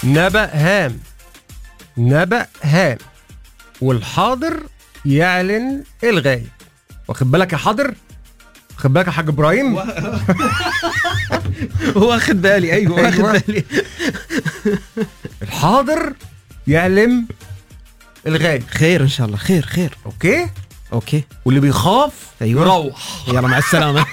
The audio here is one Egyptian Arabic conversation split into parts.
نبأ هام نبأ هام والحاضر يعلن الغايب واخد بالك يا حاضر واخد بالك يا حاج ابراهيم واخد بالي ايوه واخد أيوة. بالي الحاضر يعلم الغايب خير ان شاء الله خير خير اوكي اوكي واللي بيخاف أيوة. يروح يلا مع السلامه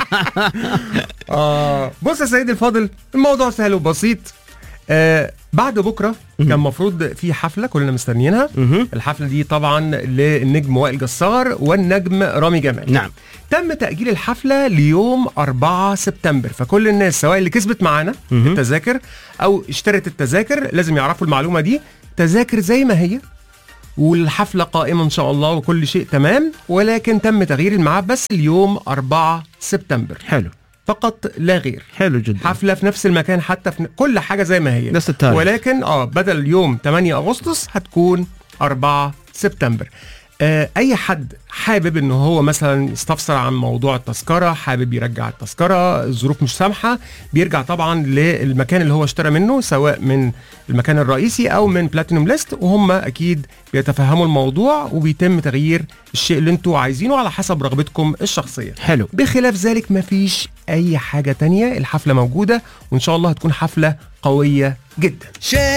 آه بص يا سيدي الفاضل الموضوع سهل وبسيط آه بعد بكره كان المفروض في حفله كلنا مستنيينها مهم. الحفله دي طبعا للنجم وائل جسار والنجم رامي جمال نعم تم تأجيل الحفلة ليوم 4 سبتمبر فكل الناس سواء اللي كسبت معانا مهم. التذاكر أو اشترت التذاكر لازم يعرفوا المعلومة دي تذاكر زي ما هي والحفلة قائمة إن شاء الله وكل شيء تمام ولكن تم تغيير الميعاد بس اليوم 4 سبتمبر حلو فقط لا غير حلو جدا حفلة في نفس المكان حتى في ن- كل حاجة زي ما هي نفس التاريخ. ولكن اه بدل يوم 8 اغسطس هتكون 4 سبتمبر آه اي حد حابب ان هو مثلا يستفسر عن موضوع التذكره حابب يرجع التذكره الظروف مش سامحه بيرجع طبعا للمكان اللي هو اشترى منه سواء من المكان الرئيسي او من بلاتينوم ليست وهم اكيد بيتفهموا الموضوع وبيتم تغيير الشيء اللي انتوا عايزينه على حسب رغبتكم الشخصيه حلو بخلاف ذلك مفيش اي حاجه تانية الحفله موجوده وان شاء الله هتكون حفله قويه جدا